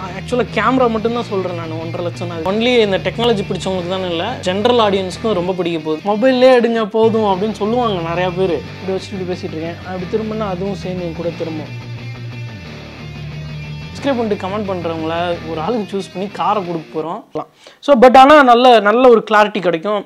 ஆக்சுவலாக கேமரா மட்டும்தான் சொல்கிறேன் நான் ஒன்றரை லட்சம் தான் ஒன்லி இந்த டெக்னாலஜி பிடிச்சவங்களுக்கு தானே இல்லை ஜென்ரல் ஆடியன்ஸ்க்கும் ரொம்ப பிடிக்க போகுது மொபைல்லே எடுங்க போதும் அப்படின்னு சொல்லுவாங்க நிறையா பேர் இப்படி வச்சுட்டு இப்படி பேசிகிட்டு இருக்கேன் அப்படி திரும்பினா அதுவும் சேர்ந்து என் கூட திரும்பும் சப்ஸ்கிரைப் பண்ணிட்டு கமெண்ட் பண்ணுறவங்கள ஒரு ஆளுக்கு சூஸ் பண்ணி காரை கொடுக்க போகிறோம் ஸோ பட் ஆனால் நல்ல நல்ல ஒரு கிளாரிட்டி கிடைக்கும்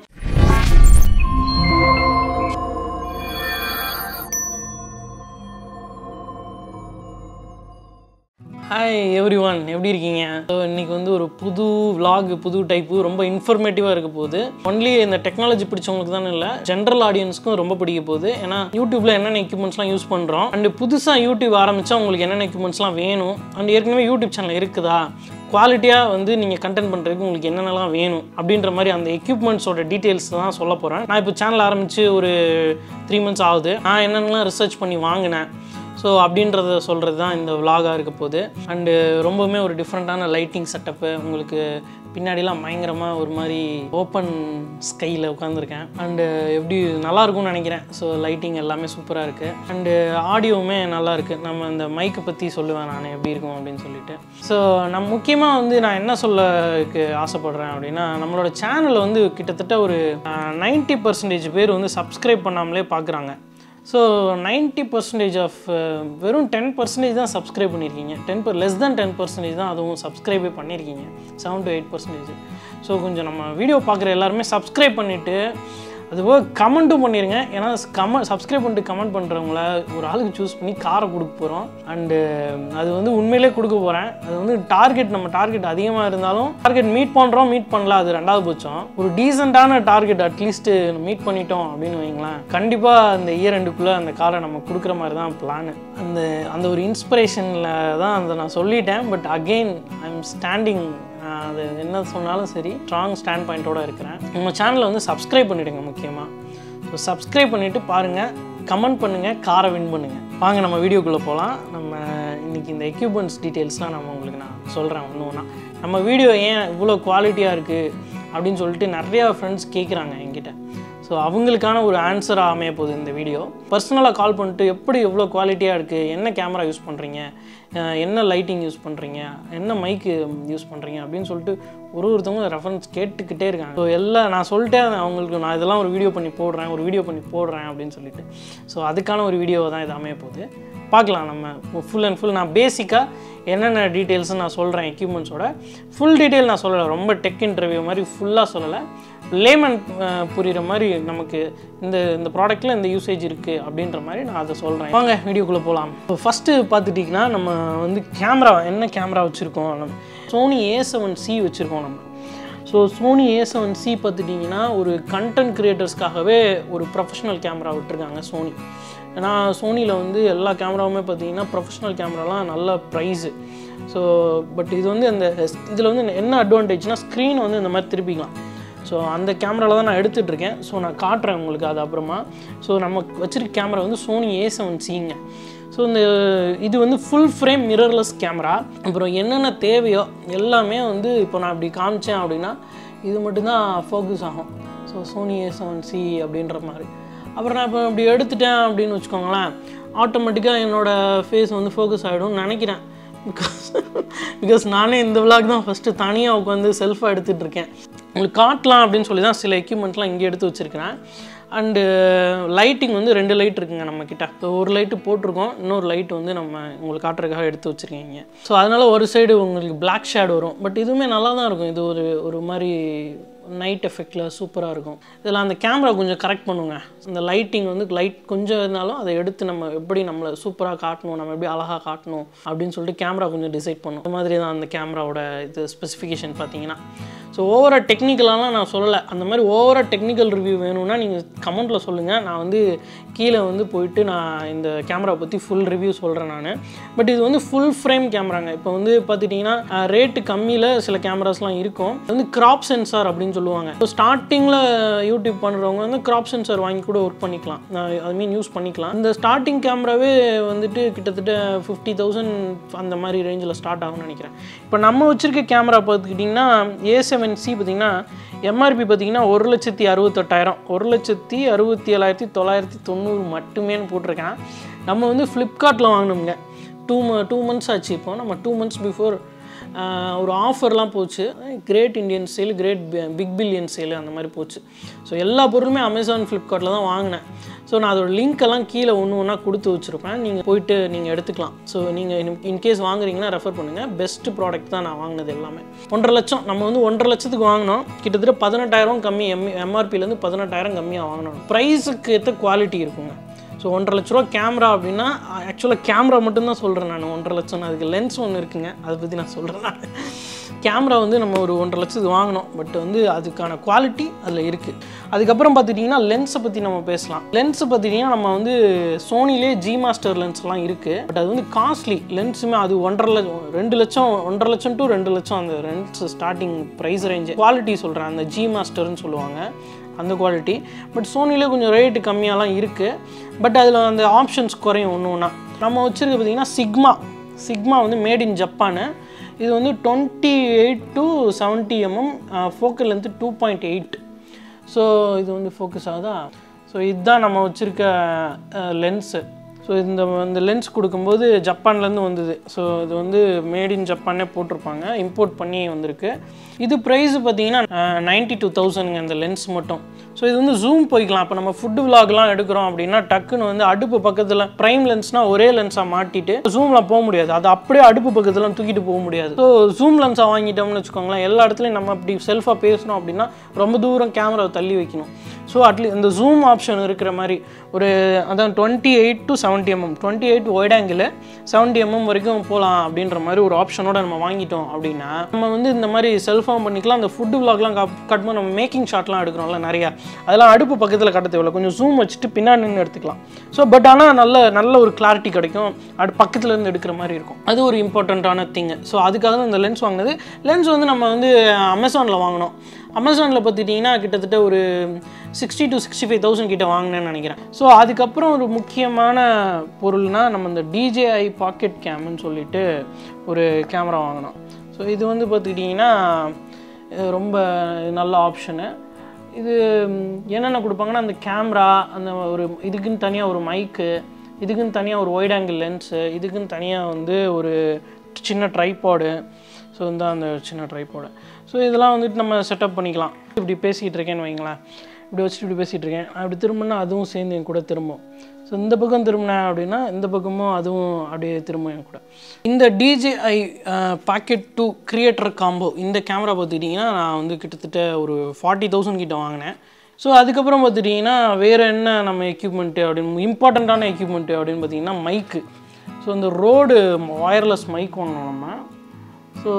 ஹாய் எவ்ரி ஒன் எப்படி இருக்கீங்க ஸோ இன்னைக்கு வந்து ஒரு புது vlog புது டைப்பு ரொம்ப இன்ஃபர்மேட்டிவாக இருக்க போகுது ஒன்லி இந்த டெக்னாலஜி பிடிச்சவங்களுக்கு தானே இல்லை ஜென்ரல் ஆடியன்ஸ்க்கும் ரொம்ப பிடிக்க போகுது ஏன்னா யூடியூப்ல என்னென்ன எக்யூப்மெண்ட்ஸ்லாம் யூஸ் பண்ணுறோம் அண்ட் புதுசாக யூடியூப் ஆரம்பித்தா உங்களுக்கு என்னென்ன எக்யூப்மெண்ட்ஸ்லாம் வேணும் அண்ட் ஏற்கனவே யூடியூப் சேனல் இருக்குதா குவாலிட்டியாக வந்து நீங்கள் கண்டென்ட் பண்ணுறதுக்கு உங்களுக்கு என்னென்னலாம் வேணும் அப்படின்ற மாதிரி அந்த எக்யூப்மெண்ட்ஸோட டீட்டெயில்ஸ் தான் சொல்ல போகிறேன் நான் இப்போ சேனல் ஆரம்பித்து ஒரு த்ரீ மந்த்ஸ் ஆகுது நான் என்னென்னலாம் ரிசர்ச் பண்ணி வாங்கினேன் ஸோ அப்படின்றத சொல்கிறது தான் இந்த விலாகாக இருக்க போகுது அண்டு ரொம்பவுமே ஒரு டிஃப்ரெண்ட்டான லைட்டிங் செட்டப்பு உங்களுக்கு பின்னாடிலாம் பயங்கரமாக ஒரு மாதிரி ஓப்பன் ஸ்கையில் உட்காந்துருக்கேன் அண்டு எப்படி நல்லா இருக்கும்னு நினைக்கிறேன் ஸோ லைட்டிங் எல்லாமே சூப்பராக இருக்குது அண்டு ஆடியோவுமே நல்லா இருக்குது நம்ம இந்த மைக்கை பற்றி சொல்லுவேன் நான் எப்படி இருக்கும் அப்படின்னு சொல்லிட்டு ஸோ நான் முக்கியமாக வந்து நான் என்ன சொல்லக்கு ஆசைப்படுறேன் அப்படின்னா நம்மளோட சேனல் வந்து கிட்டத்தட்ட ஒரு நைன்ட்டி பர்சன்டேஜ் பேர் வந்து சப்ஸ்கிரைப் பண்ணாமலே பார்க்குறாங்க ஸோ நைன்ட்டி பர்சன்டேஜ் ஆஃப் வெறும் டென் பர்சன்டேஜ் தான் சப்ஸ்கிரைப் பண்ணியிருக்கீங்க ten per less than ten percentage தான் அதுவும் சப்ஸ்கிரைபே பண்ணியிருக்கீங்க seven to eight percentage so கொஞ்சம் நம்ம வீடியோ பார்க்குற எல்லாருமே சப்ஸ்கிரைப் பண்ணிவிட்டு அதுபோக கமெண்ட்டும் பண்ணிடுங்க ஏன்னா கமெண்ட் சப்ஸ்கிரைப் பண்ணிட்டு கமெண்ட் பண்ணுறவங்கள ஒரு ஆளுக்கு சூஸ் பண்ணி காரை கொடுக்க போகிறோம் அண்டு அது வந்து உண்மையிலே கொடுக்க போகிறேன் அது வந்து டார்கெட் நம்ம டார்கெட் அதிகமாக இருந்தாலும் டார்கெட் மீட் பண்ணுறோம் மீட் பண்ணல அது ரெண்டாவது பட்சம் ஒரு டீசெண்டான டார்கெட் அட்லீஸ்ட் மீட் பண்ணிட்டோம் அப்படின்னு வைங்களேன் கண்டிப்பாக அந்த இயர் ரெண்டுக்குள்ளே அந்த காரை நம்ம கொடுக்குற மாதிரி தான் பிளான் அந்த அந்த ஒரு இன்ஸ்பிரேஷனில் தான் அந்த நான் சொல்லிட்டேன் but again I am standing அது என்ன சொன்னாலும் சரி ஸ்ட்ராங் ஸ்டாண்ட் பாயிண்ட்டோட இருக்கிறேன் நம்ம சேனலை வந்து சப்ஸ்கிரைப் பண்ணிவிடுங்க முக்கியமாக ஸோ சப்ஸ்கிரைப் பண்ணிவிட்டு பாருங்கள் கமெண்ட் பண்ணுங்கள் காரை வின் பண்ணுங்கள் வாங்க நம்ம வீடியோக்குள்ளே போகலாம் நம்ம இன்றைக்கி இந்த எக்யூப்மெண்ட்ஸ் டீட்டெயில்ஸ்லாம் நம்ம உங்களுக்கு நான் சொல்கிறேன் ஒன்று ஒன்றா நம்ம வீடியோ ஏன் இவ்வளோ குவாலிட்டியாக இருக்குது அப்படின்னு சொல்லிட்டு நிறையா ஃப்ரெண்ட்ஸ் கேட்குறாங்க என்கிட்ட ஸோ அவங்களுக்கான ஒரு ஆன்சராக அமைய போகுது இந்த வீடியோ பர்சனலாக கால் பண்ணிட்டு எப்படி எவ்வளோ குவாலிட்டியாக இருக்குது என்ன கேமரா யூஸ் பண்ணுறீங்க என்ன லைட்டிங் யூஸ் பண்ணுறீங்க என்ன மைக்கு யூஸ் பண்ணுறீங்க அப்படின்னு சொல்லிட்டு ஒரு ஒருத்தவங்க ரெஃபரன்ஸ் கேட்டுக்கிட்டே இருக்காங்க ஸோ எல்லாம் நான் சொல்லிட்டேன் அவங்களுக்கு நான் இதெல்லாம் ஒரு வீடியோ பண்ணி போடுறேன் ஒரு வீடியோ பண்ணி போடுறேன் அப்படின்னு சொல்லிட்டு ஸோ அதுக்கான ஒரு வீடியோவை தான் இது அமைய போகுது பார்க்கலாம் நம்ம ஃபுல் அண்ட் ஃபுல் நான் பேசிக்காக என்னென்ன டீட்டெயில்ஸ் நான் சொல்கிறேன் எக்யூப்மெண்ட்ஸோட ஃபுல் டீட்டெயில் நான் சொல்லலை ரொம்ப டெக் இன்டர்வியூ மாதிரி ஃபுல்லாக சொல்லலை லேமன் புரிகிற மாதிரி நமக்கு இந்த இந்த ப்ராடக்ட்டில் இந்த யூசேஜ் இருக்குது அப்படின்ற மாதிரி நான் அதை சொல்கிறேன் வாங்க வீடியோக்குள்ளே போகலாம் இப்போ ஃபஸ்ட்டு பார்த்துட்டிங்கன்னா நம்ம வந்து கேமரா என்ன கேமரா வச்சுருக்கோம் நம்ம சோனி ஏ செவன் சி வச்சுருக்கோம் நம்ம so Sony A seven C பார்த்துட்டிங்கன்னா ஒரு கண்டென்ட் க்ரியேட்டர்ஸ்க்காகவே ஒரு ப்ரொஃபஷனல் கேமரா விட்டுருக்காங்க சோனி ஏன்னா சோனியில் வந்து எல்லா கேமராவுமே பார்த்தீங்கன்னா ப்ரொஃபஷனல் கேமராலாம் நல்ல ப்ரைஸு ஸோ பட் இது வந்து அந்த இதில் வந்து என்ன அட்வான்டேஜ்னால் ஸ்க்ரீன் வந்து இந்த மாதிரி திருப்பிக்கலாம் ஸோ அந்த கேமராவில் தான் நான் எடுத்துகிட்டு இருக்கேன் ஸோ நான் காட்டுறேன் உங்களுக்கு அது அப்புறமா ஸோ நம்ம வச்சிருக்க கேமரா வந்து சோனி ஏ செவன் சிங்க ஸோ இந்த இது வந்து ஃபுல் ஃப்ரேம் மிரர்லெஸ் கேமரா அப்புறம் என்னென்ன தேவையோ எல்லாமே வந்து இப்போ நான் இப்படி காமிச்சேன் அப்படின்னா இது மட்டும்தான் ஃபோக்கஸ் ஆகும் so Sony A seven C அப்படின்ற மாதிரி அப்புறம் நான் இப்போ இப்படி எடுத்துட்டேன் அப்படின்னு வச்சுக்கோங்களேன் ஆட்டோமேட்டிக்காக என்னோடய ஃபேஸ் வந்து ஃபோக்கஸ் ஆகிடும்னு நினைக்கிறேன் பிகாஸ் பிகாஸ் நானே இந்த விளாக் தான் ஃபஸ்ட்டு தனியாக உட்காந்து செல்ஃபாக எடுத்துகிட்டு இருக்கேன் உங்களுக்கு காட்டலாம் அப்படின்னு சொல்லி தான் சில எக்யூப்மெண்ட்லாம் இங்கே எடுத்து வச்சுருக்கிறேன் அண்டு லைட்டிங் வந்து ரெண்டு லைட் இருக்குங்க நம்மக்கிட்ட இப்போ ஒரு லைட்டு போட்டிருக்கோம் இன்னொரு லைட் வந்து நம்ம உங்களுக்கு காட்டுறதுக்காக எடுத்து வச்சுருக்கீங்க ஸோ அதனால் ஒரு சைடு உங்களுக்கு பிளாக் ஷேட் வரும் பட் இதுவுமே நல்லா தான் இருக்கும் இது ஒரு ஒரு மாதிரி நைட் எஃபெக்டில் சூப்பராக இருக்கும் இதில் அந்த கேமரா கொஞ்சம் கரெக்ட் பண்ணுங்க இந்த லைட்டிங் வந்து லைட் கொஞ்சம் இருந்தாலும் அதை எடுத்து நம்ம எப்படி நம்மளை சூப்பராக காட்டணும் நம்ம எப்படி அழகாக காட்டணும் அப்படின்னு சொல்லிட்டு கேமரா கொஞ்சம் டிசைட் பண்ணும் இந்த மாதிரி தான் அந்த கேமராவோட இது ஸ்பெசிஃபிகேஷன் பார்த்தீங்கன்னா ஸோ ஓவராக டெக்னிக்கலாலாம் நான் சொல்லலை அந்த மாதிரி ஓவராக டெக்னிக்கல் ரிவ்யூ வேணும்னா நீங்கள் கமெண்ட்டில் சொல்லுங்கள் நான் வந்து கீழே வந்து போயிட்டு நான் இந்த கேமரா பற்றி ஃபுல் ரிவ்யூ சொல்கிறேன் நான் பட் இது வந்து ஃபுல் ஃப்ரேம் கேமராங்க இப்போ வந்து பார்த்துட்டிங்கன்னா ரேட்டு கம்மியில் சில கேமராஸ்லாம் இருக்கும் இது வந்து கிராப் சென்சார் அப்படின்னு சொல்லுவாங்க இப்போ ஸ்டார்டிங்கில் யூடியூப் பண்ணுறவங்க வந்து கிராப் சென்சார் வாங்கி கூட ஒர்க் பண்ணிக்கலாம் ஐ மீன் யூஸ் பண்ணிக்கலாம் இந்த ஸ்டார்டிங் கேமராவே வந்துட்டு கிட்டத்தட்ட ஃபிஃப்டி தௌசண்ட் அந்த மாதிரி ரேஞ்சில் ஸ்டார்ட் ஆகும்னு நினைக்கிறேன் இப்போ நம்ம வச்சுருக்க கேமரா பார்த்துக்கிட்டிங்கன்னா ஏ செவன் சி பார்த்திங்கன்னா எம்ஆர்பி பார்த்திங்கன்னா ஒரு லட்சத்தி அறுபத்தெட்டாயிரம் ஒரு லட்சத்தி அறுபத்தி ஏழாயிரத்தி தொள்ளாயிரத்தி தொண்ணூறு மட்டுமேனு போட்டிருக்கேன் நம்ம வந்து ஃப்ளிப்கார்ட்டில் வாங்கினோங்க டூ ம டூ மந்த்ஸ் ஆச்சு இப்போ நம்ம டூ மந்த்ஸ் பிஃபோர் ஆஹ் ஒரு ஆஃபர்லாம் போச்சு great Indian sale great big billion sale அந்த மாதிரி போச்சு ஸோ எல்லா பொருளுமே அமேசான் ஃப்ளிப்கார்ட்டில் தான் வாங்கினேன் ஸோ நான் அதோட லிங்க் எல்லாம் கீழே ஒன்று ஒன்றா கொடுத்து வச்சுருப்பேன் நீங்கள் போயிட்டு நீங்கள் எடுத்துக்கலாம் ஸோ நீங்கள் இன்கேஸ் வாங்குறீங்கன்னா ரெஃபர் பண்ணுங்கள் பெஸ்ட் ப்ராடக்ட் தான் நான் வாங்கினது எல்லாமே ஒன்றரை லட்சம் நம்ம வந்து ஒன்றரை லட்சத்துக்கு வாங்கினோம் கிட்டத்தட்ட பதினெட்டாயிரம் கம்மி எம் எம்ஆர்பிலேருந்து பதினெட்டாயிரம் கம்மியாக வாங்கினோம் ப்ரைஸுக்கு ஏற்ற குவாலிட்டி இருக்குங்க ஸோ ஒன்றரை லட்ச ரூபா கேமரா அப்படின்னா ஆக்சுவலாக கேமரா மட்டும்தான் சொல்கிறேன் நான் ஒன்றரை லட்சம் அதுக்கு லென்ஸ் ஒன்று இருக்குங்க அதை பற்றி நான் சொல்கிறேன் நான் கேமரா வந்து நம்ம ஒரு ஒன்றரை லட்சத்துக்கு வாங்கினோம் பட் வந்து அதுக்கான குவாலிட்டி அதில் இருக்குது அதுக்கப்புறம் பார்த்துட்டிங்கன்னா லென்ஸை பற்றி நம்ம பேசலாம் லென்ஸை பார்த்துட்டிங்கன்னா நம்ம வந்து சோனிலே ஜி மாஸ்டர் லென்ஸ்லாம் இருக்குது பட் அது வந்து காஸ்ட்லி லென்ஸுமே அது ஒன்றரை லட்சம் ரெண்டு லட்சம் ஒன்றரை லட்சம் டு ரெண்டு லட்சம் அந்த lens starting price range quality சொல்கிறேன் அந்த ஜி மாஸ்டர்னு சொல்லுவாங்க அந்த குவாலிட்டி பட் சோனிலே கொஞ்சம் ரேட்டு கம்மியாலாம் இருக்குது பட் அதில் அந்த ஆப்ஷன்ஸ் குறையும் ஒன்று ஒன்றா நம்ம வச்சுருக்க பார்த்திங்கன்னா சிக்மா சிக்மா வந்து மேட் இன் ஜப்பானு இது வந்து twenty eight to seventy mm focal length two point eight so இது வந்து ஃபோக்கஸ் ஆகுதா ஸோ இதுதான் நம்ம வச்சுருக்க லென்ஸு ஸோ இந்த இந்த லென்ஸ் கொடுக்கும்போது ஜப்பான்லேருந்து வந்தது ஸோ இது வந்து மேட் இன் ஜப்பானே போட்டிருப்பாங்க இம்போர்ட் பண்ணி வந்திருக்கு இது ப்ரைஸ் பார்த்தீங்கன்னா நைன்ட்டி டூ தௌசண்ட்ங்க இந்த லென்ஸ் மட்டும் ஸோ இது வந்து ஜூம் போய்க்கலாம் இப்போ நம்ம ஃபுட்டு விலாக்லாம் எடுக்கிறோம் அப்படின்னா டக்குன்னு வந்து அடுப்பு பக்கத்தில் ப்ரைம் லென்ஸ்னால் ஒரே லென்ஸாக மாட்டிட்டு ஜூமில் போக முடியாது அது அப்படியே அடுப்பு பக்கத்தில் தூக்கிட்டு போக முடியாது ஸோ ஜூம் லென்ஸாக வாங்கிட்டோம்னு வச்சுக்கோங்களேன் எல்லா இடத்துலையும் நம்ம அப்படி செல்ஃபாக பேசணும் அப்படின்னா ரொம்ப தூரம் கேமராவை தள்ளி வைக்கணும் ஸோ அட்லீஸ்ட் இந்த ஜூம் ஆப்ஷன் இருக்கிற மாதிரி ஒரு அதான் twenty eight to seventy mm twenty eight wide angle seventy mm வரைக்கும் போகலாம் அப்படின்ற மாதிரி ஒரு ஆப்ஷனோட நம்ம வாங்கிட்டோம் அப்படின்னா நம்ம வந்து இந்த மாதிரி செல்ஃபாக பண்ணிக்கலாம் அந்த ஃபுட்டு விலாக்லாம் கட்டும்போது நம்ம மேக்கிங் ஷாட்லாம் எடுக்கிறோம்ல நிறையா அதெல்லாம் அடுப்பு பக்கத்தில் கட்ட தேவையில்ல கொஞ்சம் ஜூம் வச்சுட்டு பின்னாடி நின்று எடுத்துக்கலாம் ஸோ பட் ஆனால் நல்ல நல்ல ஒரு கிளாரிட்டி கிடைக்கும் அது பக்கத்துல இருந்து எடுக்கிற மாதிரி இருக்கும் அது ஒரு இம்பார்ட்டண்ட்டான திங்கு ஸோ அதுக்காக தான் இந்த லென்ஸ் வாங்கினது லென்ஸ் வந்து நம்ம வந்து அமேசானில் வாங்கினோம் அமேசானில் பார்த்துட்டிங்கன்னா கிட்டத்தட்ட ஒரு sixty to sixty five thousand கிட்ட வாங்கினேன்னு நினைக்கிறேன் ஸோ அதுக்கப்புறம் ஒரு முக்கியமான பொருள்னா நம்ம இந்த டிஜேஐ பாக்கெட் கேம்னு சொல்லிட்டு ஒரு கேமரா வாங்கினோம் ஸோ இது வந்து பார்த்துக்கிட்டிங்கன்னா அஹ் ரொம்ப நல்ல ஆப்ஷனு இது ம், என்னென்ன கொடுப்பாங்கன்னா அந்த கேமரா அந்த ஒரு இதுக்குன்னு தனியாக ஒரு மைக்கு இதுக்குன்னு தனியாக ஒரு ஒயிட் ஆங்கிள் லென்ஸு இதுக்குன்னு தனியாக வந்து ஒரு சின்ன ட்ரைபாடு ஸோ இந்த அந்த சின்ன ட்ரைபாடு ஸோ இதெல்லாம் வந்துட்டு நம்ம செட்டப் பண்ணிக்கலாம் இப்படி பேசிகிட்டு இருக்கேன்னு வைங்களேன் இப்படி வச்சுட்டு இப்படி பேசிகிட்டு இருக்கேன் அப்படி திரும்பினா அதுவும் சேர்ந்து என் கூட திரும்பும் ஸோ இந்த பக்கம் திரும்பினேன் அப்படின்னா இந்த பக்கமும் அதுவும் அப்படியே திரும்பும் என் கூட இந்த DJI pocket two creator combo இந்த கேமரா பார்த்துக்கிட்டிங்கன்னா நான் வந்து கிட்டத்தட்ட ஒரு ஃபார்ட்டி தௌசண்ட் கிட்ட வாங்கினேன் ஸோ அதுக்கப்புறம் பார்த்துட்டிங்கன்னா வேறு என்ன நம்ம எக்யூப்மெண்ட்டு அப்படின்னு இம்பார்ட்டண்ட்டான எக்யூப்மெண்ட்டு அப்படின்னு பார்த்தீங்கன்னா மைக்கு ஸோ இந்த ரோடு ஒயர்லெஸ் மைக் வாங்கினோம் நம்ம ஸோ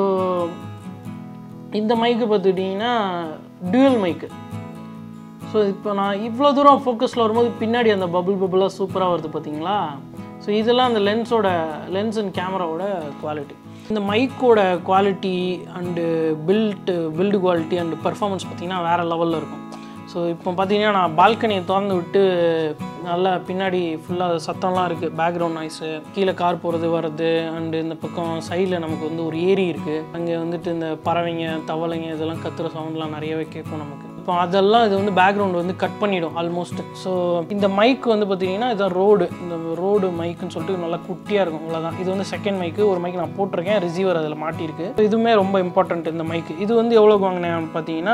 இந்த மைக்கு பார்த்துக்கிட்டிங்கன்னா டியூவல் மைக்கு ஸோ இப்போ நான் இவ்வளோ தூரம் ஃபோக்கஸில் வரும்போது பின்னாடி அந்த பபுள் பபுளாக சூப்பராக வருது பார்த்தீங்களா ஸோ இதெல்லாம் அந்த லென்ஸோட லென்ஸ் அண்ட் கேமராவோட குவாலிட்டி இந்த மைக்கோட quality and build build quality and performance பார்த்திங்கன்னா வேறு லெவலில் இருக்கும் ஸோ இப்போ பார்த்தீங்கன்னா நான் பால்கனியை திறந்து விட்டு நல்லா பின்னாடி ஃபுல்லாக சத்தம்லாம் இருக்குது பேக்ரவுண்ட் நாய்ஸு கீழே கார் போகிறது வர்றது அண்டு இந்த பக்கம் சைடில் நமக்கு வந்து ஒரு ஏரி இருக்குது அங்கே வந்துட்டு இந்த பறவைங்க தவளைங்க இதெல்லாம் கத்துற சவுண்ட்லாம் நிறையவே கேட்கும் நமக்கு இப்போ அதெல்லாம் இது வந்து பேக்ரவுண்ட் வந்து கட் பண்ணிடும் ஆல்மோஸ்ட் ஸோ இந்த மைக் வந்து பார்த்தீங்கன்னா இதான் ரோடு இந்த ரோடு மைக்குன்னு சொல்லிட்டு நல்லா குட்டியாக இருக்கும் அவ்வளோதான் இது வந்து செகண்ட் மைக்கு ஒரு மைக் நான் போட்டிருக்கேன் ரிசீவர் அதில் மாட்டியிருக்கு இதுவுமே ரொம்ப இம்பார்ட்டன்ட் இந்த மைக்கு இது வந்து எவ்வளோக்கு வாங்கினேன் பார்த்தீங்கன்னா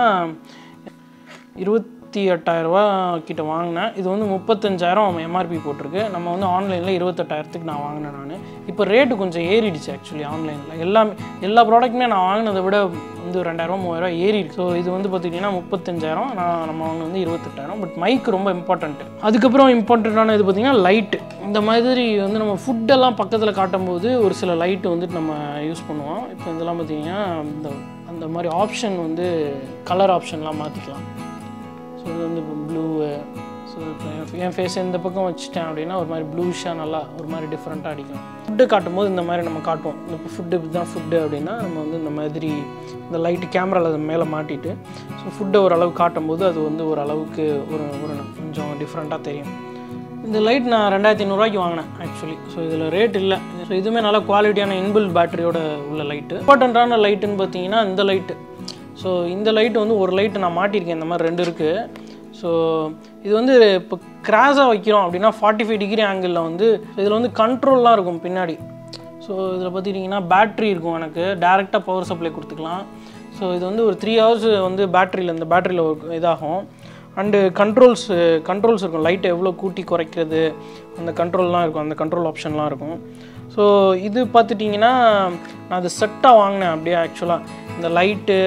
இருபத்தி எட்டாயிரரூபா கிட்ட வாங்கினேன் இது வந்து முப்பத்தஞ்சாயிரம் எம்ஆர்பி போட்டிருக்கு நம்ம வந்து ஆன்லைனில் இருபத்தெட்டாயிரத்துக்கு நான் வாங்கினேன் நான் இப்போ ரேட்டு கொஞ்சம் ஏறிடுச்சு ஆக்சுவலி ஆன்லைனில் எல்லாமே எல்லா ப்ராடக்ட்டுமே நான் வாங்கினதை விட வந்து ரெண்டாயிரம் மூவாயிரம் ஏறிடுச்சு ஸோ இது வந்து பார்த்துக்கிட்டிங்கன்னா முப்பத்தஞ்சாயிரம் நான் நம்ம வாங்கினது வந்து இருபத்தெட்டாயிரம் பட் மைக் ரொம்ப இம்பார்ட்டன்ட்டு அதுக்கப்புறம் இம்பார்ட்டண்ட்டான இது பார்த்திங்கன்னா லைட்டு இந்த மாதிரி வந்து நம்ம ஃபுட்டெல்லாம் பக்கத்தில் காட்டும்போது ஒரு சில லைட்டு வந்துட்டு நம்ம யூஸ் பண்ணுவோம் இப்போ இதெல்லாம் பார்த்திங்கன்னா இந்த அந்த மாதிரி ஆப்ஷன் வந்து கலர் ஆப்ஷன்லாம் மாற்றிக்கலாம் ஸோ இது வந்து ப்ளூவு ஸோ இப்போ என் என் ஃபேஸ் இந்த பக்கம் வச்சுட்டேன் அப்படின்னா ஒரு மாதிரி ப்ளூஷாக நல்லா ஒரு மாதிரி டிஃப்ரெண்ட்டாக அடிக்கும் ஃபுட்டு காட்டும்போது இந்த மாதிரி நம்ம காட்டுவோம் இப்போ ஃபுட்டு இதுதான் ஃபுட்டு அப்படின்னா நம்ம வந்து இந்த மாதிரி இந்த லைட்டு கேமராவில் அதை மேலே மாட்டிட்டு ஸோ ஃபுட்டை ஓரளவு காட்டும்போது அது வந்து ஒரு அளவுக்கு ஒரு ஒரு கொஞ்சம் டிஃப்ரெண்ட்டாக தெரியும் இந்த லைட் நான் ரெண்டாயிரத்தி ஐநூறுரூவாய்க்கு வாங்கினேன் ஆக்சுவலி ஸோ இதில் ரேட் இல்லை ஸோ இதுவுமே நல்ல குவாலிட்டியான இன்பில் பேட்டரியோட உள்ள லைட்டு இம்பார்ட்டண்ட்டான லைட்டுன்னு பார்த்தீங்கன்னா இந்த லைட்டு ஸோ இந்த லைட்டு வந்து ஒரு லைட்டு நான் மாட்டியிருக்கேன் இந்த மாதிரி ரெண்டு இருக்குது ஸோ இது வந்து இப்போ கிராஸாக வைக்கிறோம் அப்படின்னா ஃபார்ட்டி ஃபைவ் டிகிரி ஆங்கிளில் வந்து இதில் வந்து கண்ட்ரோல்லாம் இருக்கும் பின்னாடி ஸோ இதில் பார்த்துக்கிட்டிங்கன்னா பேட்ரி இருக்கும் எனக்கு டேரெக்டாக பவர் சப்ளை கொடுத்துக்கலாம் ஸோ இது வந்து ஒரு த்ரீ ஹவர்ஸ் வந்து பேட்டரியில் இந்த பேட்டரியில் இதாகும் அண்டு கண்ட்ரோல்ஸ் கண்ட்ரோல்ஸ் இருக்கும் லைட்டை எவ்வளோ கூட்டி குறைக்கிறது அந்த கண்ட்ரோல்லாம் இருக்கும் அந்த கண்ட்ரோல் ஆப்ஷன்லாம் இருக்கும் ஸோ இது பார்த்துட்டிங்கன்னா நான் அது செட்டாக வாங்கினேன் அப்படியே ஆக்சுவலாக இந்த லைட்டு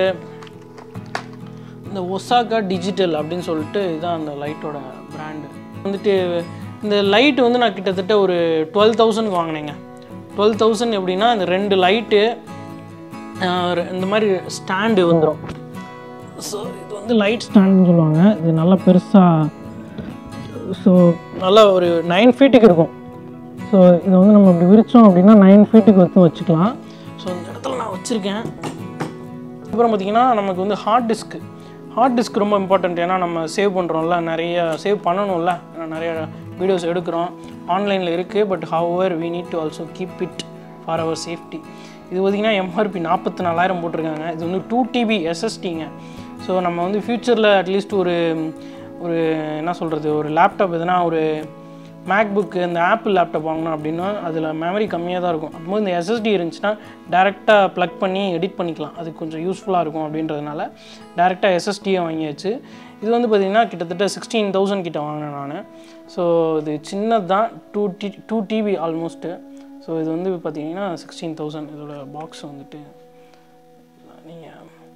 இந்த ஒசாகா டிஜிட்டல் அப்படின்னு சொல்லிட்டு இதுதான் அந்த லைட்டோட பிராண்டு வந்துட்டு இந்த லைட் வந்து நான் கிட்டத்தட்ட ஒரு டுவெல் தௌசண்ட்க்கு வாங்கினேங்க டுவெல் தௌசண்ட் எப்படின்னா இந்த ரெண்டு லைட்டு இந்த மாதிரி ஸ்டாண்டு வந்துடும் ஸோ இது வந்து லைட் ஸ்டாண்டுன்னு சொல்லுவாங்க இது நல்லா பெருசாக ஸோ நல்லா ஒரு நைன் ஃபீட்டுக்கு இருக்கும் ஸோ இதை வந்து நம்ம இப்படி விரித்தோம் அப்படின்னா நைன் ஃபீட்டுக்கு வச்சு வச்சுக்கலாம் ஸோ இந்த இடத்துல நான் வச்சுருக்கேன் அப்புறம் பார்த்திங்கன்னா நமக்கு வந்து ஹார்ட் டிஸ்க்கு ஹார்ட் டிஸ்க் ரொம்ப இம்பார்ட்டண்ட் ஏன்னா நம்ம சேவ் பண்ணுறோம்ல நிறைய சேவ் பண்ணணும்ல ஏன்னா நிறைய வீடியோஸ் எடுக்கிறோம் ஆன்லைனில் இருக்குது but our we need to also keep it for our safety இது பார்த்திங்கன்னா எம்ஆர்பி நாற்பத்தி நாலாயிரம் போட்டிருக்காங்க இது வந்து டூ டிபி எஸ்எஸ்டிங்க ஸோ நம்ம வந்து ஃப்யூச்சரில் அட்லீஸ்ட் ஒரு ஒரு என்ன சொல்கிறது ஒரு லேப்டாப் எதுனா ஒரு மேக்புக்கு இந்த ஆப்பிள் லேப்டாப் வாங்கினோம் அப்படின்னா அதில் மெமரி கம்மியாக தான் இருக்கும் அப்போது இந்த எஸ்எஸ்டி இருந்துச்சுன்னா டேரெக்டாக ப்ளக் பண்ணி எடிட் பண்ணிக்கலாம் அது கொஞ்சம் யூஸ்ஃபுல்லாக இருக்கும் அப்படின்றதுனால டேரெக்டாக எஸ்எஸ்டியை வாங்கியாச்சு இது வந்து பார்த்திங்கன்னா கிட்டத்தட்ட சிக்ஸ்டீன் தௌசண்ட் கிட்ட வாங்கினேன் நான் ஸோ இது சின்னது தான் two T two TB almost so இது வந்து பார்த்தீங்கன்னா சிக்ஸ்டீன் தௌசண்ட் இதோட பாக்ஸ் வந்துட்டு நீங்கள்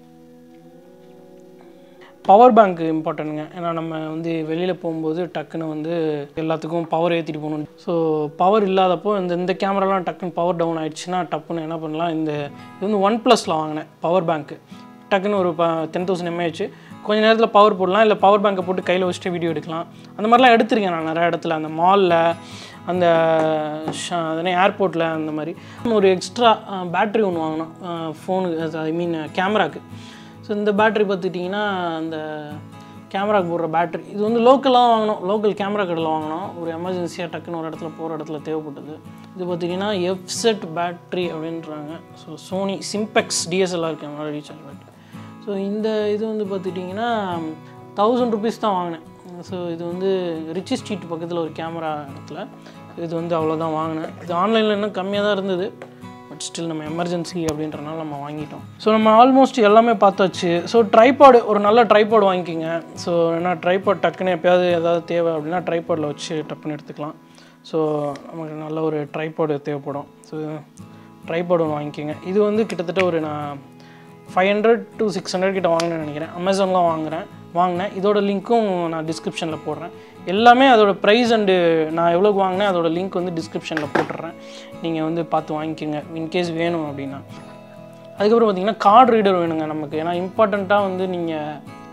பவர் பேங்க் இம்பார்ட்டன்ட்டுங்க ஏன்னா நம்ம வந்து வெளியில் போகும்போது டக்குன்னு வந்து எல்லாத்துக்கும் பவர் ஏற்றிட்டு போகணும் ஸோ பவர் இல்லாதப்போ இந்த இந்த கேமராலாம் டக்குன்னு பவர் டவுன் ஆயிடுச்சுன்னா டப்புன்னு என்ன பண்ணலாம் இந்த இது வந்து ஒன் ப்ளஸில் வாங்கினேன் பவர் பேங்க்கு டக்குன்னு ஒரு ப டென் தௌசண்ட் எம்ஏஹெச் கொஞ்ச நேரத்தில் பவர் போடலாம் இல்லை பவர் பேங்கை போட்டு கையில் வச்சுட்டு வீடியோ எடுக்கலாம் அந்த மாதிரிலாம் எடுத்திருக்கேன் நான் நிறைய இடத்துல அந்த மாலில் அந்த அதனே ஏர்போர்ட்டில் அந்த மாதிரி ஒரு எக்ஸ்ட்ரா பேட்ரி ஒன்று வாங்கினோம் ஃபோனுக்கு ஐ மீன் கேமராக்கு ஸோ இந்த பேட்ரி பார்த்துட்டிங்கன்னா அந்த கேமராக்கு போடுற பேட்ரி இது வந்து லோக்கலாக வாங்கினோம் லோக்கல் கேமரா கடையில் வாங்கினோம் ஒரு எமர்ஜென்சியாக டக்குன்னு ஒரு இடத்துல போகிற இடத்துல தேவைப்பட்டது இது பார்த்திங்கன்னா எஃப்செட் பேட்ரி அப்படின்றாங்க ஸோ சோனி சிம்பெக்ஸ் DSLR camera recharge battery so இந்த இது வந்து பார்த்துட்டிங்கன்னா தௌசண்ட் ருபீஸ் தான் வாங்கினேன் ஸோ இது வந்து ரிச்சி ஸ்ட்ரீட் பக்கத்தில் ஒரு கேமரா இடத்துல இது வந்து அவ்வளோதான் வாங்கினேன் இது ஆன்லைனில் இன்னும் கம்மியாக தான் இருந்தது பட் ஸ்டில் நம்ம எமர்ஜென்சி அப்படின்றனால நம்ம வாங்கிட்டோம் ஸோ நம்ம ஆல்மோஸ்ட் எல்லாமே பார்த்தாச்சு ஸோ ட்ரைபாடு ஒரு நல்ல ட்ரைபாடு வாங்கிக்கோங்க ஸோ ஏன்னா ட்ரைபாட் டக்குன்னு எப்போயாவது ஏதாவது தேவை அப்படின்னா ட்ரைபாடில் வச்சு டக்குன்னு எடுத்துக்கலாம் ஸோ நமக்கு நல்ல ஒரு ட்ரைபாடு தேவைப்படும் ஸோ ட்ரைபாடு ஒன்று வாங்கிக்கோங்க இது வந்து கிட்டத்தட்ட ஒரு நான் five hundred to six hundred கிட்ட வாங்கினேன்னு நினைக்கிறேன் அமேசான்லாம் வாங்குறேன் வாங்கினேன் இதோட லிங்க்கும் நான் டிஸ்கிரிப்ஷனில் போடுறேன் எல்லாமே அதோட ப்ரைஸ் அண்டு நான் எவ்வளோக்கு வாங்கினேன் அதோட லிங்க் வந்து டிஸ்கிரிப்ஷனில் போட்டுடுறேன் நீங்கள் வந்து பார்த்து வாங்கிக்கோங்க இன்கேஸ் வேணும் அப்படின்னா அதுக்கப்புறம் பார்த்தீங்கன்னா கார்டு ரீடர் வேணுங்க நமக்கு ஏன்னா இம்பார்ட்டண்ட்டாக வந்து நீங்கள்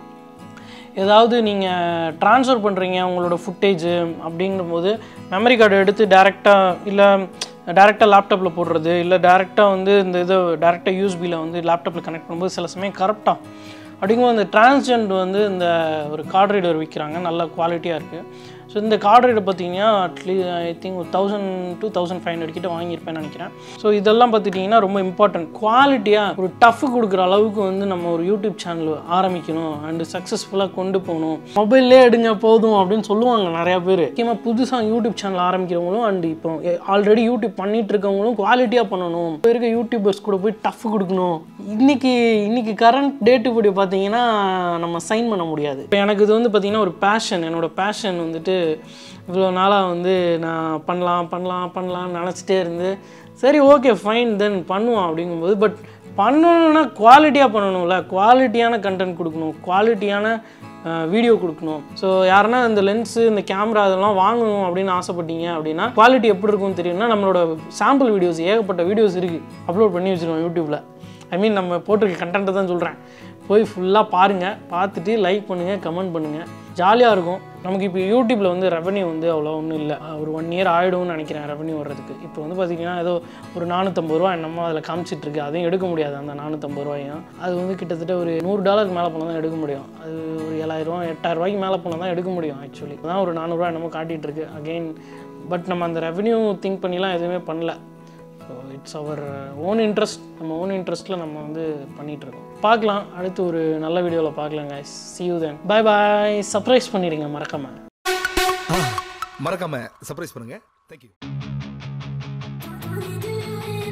ஏதாவது நீங்கள் ட்ரான்ஸ்ஃபர் பண்ணுறீங்க உங்களோட ஃபுட்டேஜு அப்படிங்கும்போது மெமரி கார்டு எடுத்து டேரெக்டாக இல்லை டேரெக்டாக லேப்டாப்பில் போடுறது இல்லை டேரெக்டாக வந்து இந்த இது டேரெக்டாக யூஎஸ்பியில் வந்து லேப்டாப்பில் கனெக்ட் பண்ணும்போது சில சமயம் கரெக்டாக அப்படிங்கும்போது இந்த டிரான்ஸ்ஜெண்ட் வந்து இந்த ஒரு கார்டு ரீடர் விற்கிறாங்க நல்ல குவாலிட்டியாக இருக்குது ஸோ இந்த கார்டு ரீடர் பார்த்தீங்கன்னா அட்லீ ஐ திங்க் ஒரு thousand two thousand five hundred கிட்ட வாங்கியிருப்பேன்னு நினைக்கிறேன் ஸோ இதெல்லாம் பார்த்துட்டிங்கன்னா ரொம்ப இம்பார்ட்டன்ட் குவாலிட்டியாக ஒரு டஃப் கொடுக்குற அளவுக்கு வந்து நம்ம ஒரு யூடியூப் சேனல் ஆரம்பிக்கணும் அண்டு சக்ஸஸ்ஃபுல்லாக கொண்டு போகணும் மொபைல்லே எடுங்க போதும் அப்படின்னு சொல்லுவாங்க நிறையா பேர் முக்கியமாக புதுசாக யூடியூப் சேனல் ஆரம்பிக்கிறவங்களும் அண்ட் இப்போ ஆல்ரெடி யூடியூப் பண்ணிட்டு இருக்கவங்களும் குவாலிட்டியாக பண்ணணும் இப்போ இருக்க யூடியூபர்ஸ் கூட போய் டஃப் கொடுக்கணும் இன்னைக்கு இன்னைக்கு கரண்ட் டேட்டு படி பார்த்தீங்கன்னா நம்ம சைன் பண்ண முடியாது இப்போ எனக்கு இது வந்து பார்த்தீங்கன்னா ஒரு பேஷன் என்னோட பேஷன் வந்துட்டு இவ்வளோ நாளாக வந்து நான் பண்ணலாம் பண்ணலாம் பண்ணலாம்னு நினச்சிட்டே இருந்து சரி ஓகே ஃபைன் தென் பண்ணுவோம் அப்படிங்கும்போது பட் பண்ணணும்னா குவாலிட்டியாக பண்ணணும்ல குவாலிட்டியான கண்டென்ட் கொடுக்கணும் குவாலிட்டியான வீடியோ கொடுக்கணும் ஸோ யாருன்னா இந்த லென்ஸு இந்த கேமரா அதெல்லாம் வாங்கணும் அப்படின்னு ஆசைப்பட்டீங்க அப்படின்னா குவாலிட்டி எப்படி இருக்கும்னு தெரியும்னா நம்மளோட சாம்பிள் வீடியோஸ் ஏகப்பட்ட வீடியோஸ் இருக்குது அப்லோட் பண்ணி வச்சுருக்கோம் யூடியூப்பில் ஐ மீன் நம்ம போட்டிருக்க கண்டென்ட்டை தான் சொல்கிறேன் போய் ஃபுல்லாக பாருங்கள் பார்த்துட்டு லைக் பண்ணுங்கள் கமெண்ட் பண்ணுங்கள் ஜாலியாக இருக்கும் நமக்கு இப்போ யூடியூப்பில் வந்து ரெவன்யூ வந்து அவ்வளோ ஒன்றும் இல்லை ஒரு ஒன் இயர் ஆகிடும்னு நினைக்கிறேன் ரெவன்யூ வர்றதுக்கு இப்போ வந்து பார்த்திங்கன்னா ஏதோ ஒரு நானூற்றம்பது ரூபா என்னமோ அதில் காமிச்சிட்ருக்கு அதையும் எடுக்க முடியாது அந்த நானூற்றம்பது ரூபாயும் அது வந்து கிட்டத்தட்ட ஒரு நூறு டாலருக்கு மேலே போனால் தான் எடுக்க முடியும் அது ஒரு ஏழாயிரம் எட்டாயிரம் ரூபாய்க்கு மேலே போனால் தான் எடுக்க முடியும் ஆக்சுவலி அதான் ஒரு நானூறுரூவா என்னமோ காட்டிகிட்ருக்கு அகெயின் பட் நம்ம அந்த ரெவன்யூ திங்க் பண்ணிலாம் எதுவுமே பண்ணல so it's our own interest நம்ம ஓன் இன்ட்ரெஸ்ட்டில் நம்ம வந்து பண்ணிகிட்ருக்கோம் பார்க்கலாம் அடுத்து ஒரு நல்ல வீடியோவில் பார்க்கலாம் guys see you then bye bye surprise பண்ணிடுங்க மறக்காமல் மறக்காம சர்ப்ரைஸ் பண்ணுங்க thank you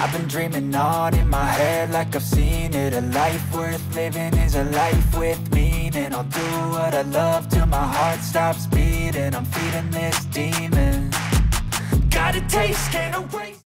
I've been dreaming on in my head like I've seen it. A life worth living is a life with meaning. I'll do what I love till my heart stops beating. I'm feeding this demon. Got a taste, can't erase.